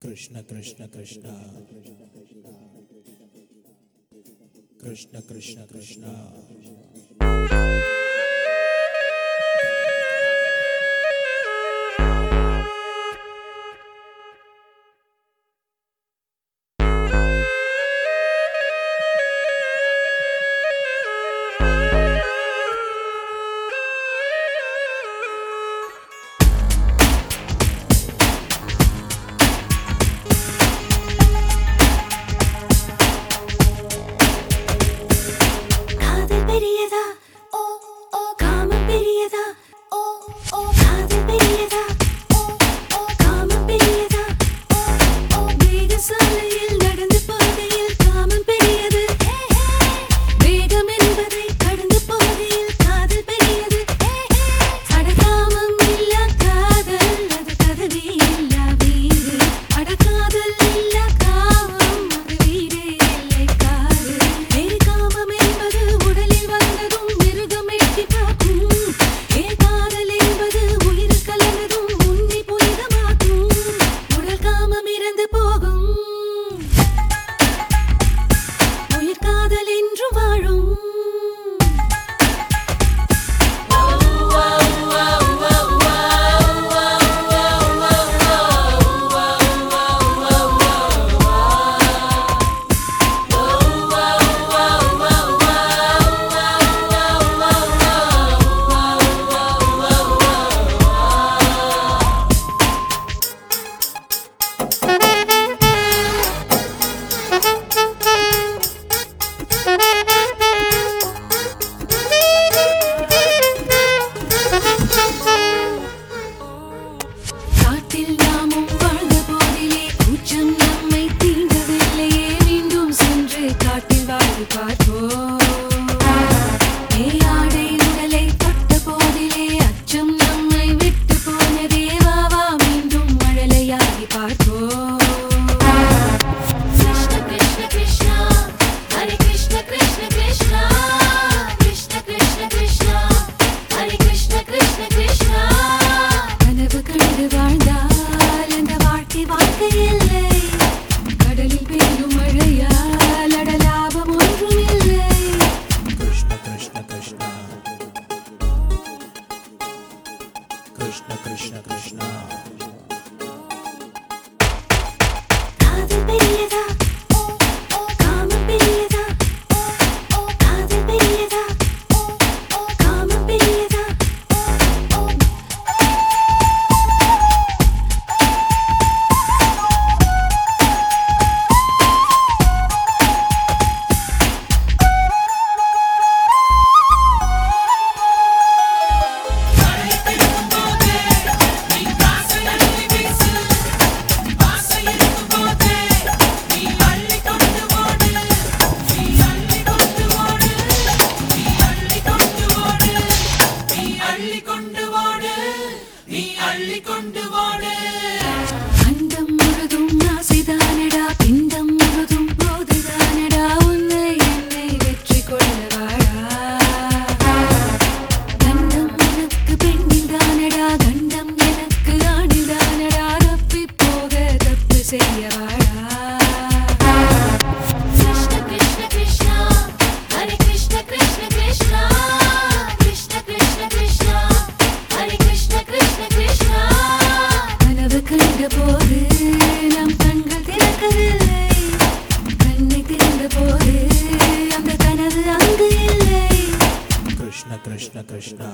கிருஷ்ண கிருஷ்ண கிருஷ்ணா கிருஷ்ண கிருஷ்ண கிருஷ்ணா காதல் பெரியதா ஓ ஓ காமம் பெரியதா ஓ ஓ காதல் பெரியதா ஓ ஓ காமம் பெரியதா ஓ ஓ வேக சாலையில் நடந்து போகையில் காமம் பெரியது வேகம் என்பதை கடந்து போகையில் காதல் பெரியது அடகாமம் இல்ல காதல் அது கதவே இல்ல வீடு அடக்காதல் இல்ல காமம் அது வீடே இல்லை காதல் வேறு காமம் என்பது உடலில் வந்ததும் மிருகம் எட்டி பார்க்கும் ஏ காதல் என்பது உயிர் கலந்ததும் உன்னை புனிதமாக்கும் உடல் காமம் இறந்து போகும் உயிர் காதல் என்று வாழும் காட்டில் நாமும் வாழ்ந்த போதிலே கூச்சம் நம்மை தீண்டவில்லையே மீண்டும் சென்று காட்டில் வாழ்ந்து பார்ப்போம் மேயாடை உடலை தொட்ட போதிலே அச்சம் நம்மை விட்டு போனதே வா வா மீண்டும் மழலையாகி பார்ப்போம் கிருஷ்ண கிருஷ்ண கிருஷ்ணா ஹரே கிருஷ்ண கிருஷ்ண கிருஷ்ணா கிருஷ்ண கிருஷ்ண கிருஷ்ணா ஹரே கிருஷ்ண கிருஷ்ண கிருஷ்ணா கனவு கண்டு வாழ்ந்தால் அந்த வாழ்க்கை வாழ்க்கை இல்லை கடலில் பெய்யும் மழையால் அடலாபம் ஒன்றும் இல்லை கிருஷ்ண கிருஷ்ண கிருஷ்ணா கிருஷ்ண கிருஷ்ண கிருஷ்ணா காதல் பெரியதா ஓ ஓ காமம் பெரியதா ஓ ஓ காதல் பெரியதா ஓ ஓ காமம் பெரியதா ஓ ஓ அண்டம் முழுதும் ஆசைதானடா பிண்டம் முழுதும் போதுதானடா உன்னை என்னை வெற்றி கொள்ளவாடா கண்டம் எனக்கு பெண்ணில் தானடா கண்டம் எனக்கு ஆணில் தானடா தப்பி போக தப்பு செய்யவாடா கிருஷ்ண கிருஷ்ண கிருஷ்ணா ஹரே கிருஷ்ண கிருஷ்ண கிருஷ்ணா கிருஷ்ண கிருஷ்ண கிருஷ்ணா ஹரே கிருஷ்ண கிருஷ்ண கிருஷ்ணா கனவு கண்ட போது நம் கண்கள் திறக்கவில்லை கண்ணை திறந்த போது அந்த கனவு அங்கு இல்லை கிருஷ்ண கிருஷ்ண கிருஷ்ணா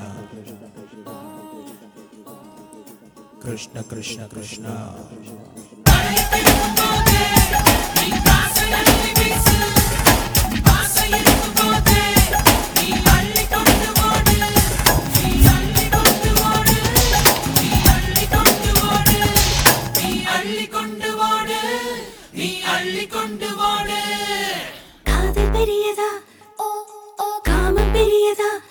கிருஷ்ண கிருஷ்ண கிருஷ்ணா காதல் பெரியதா ஓ ஓ காமம் பெரியதா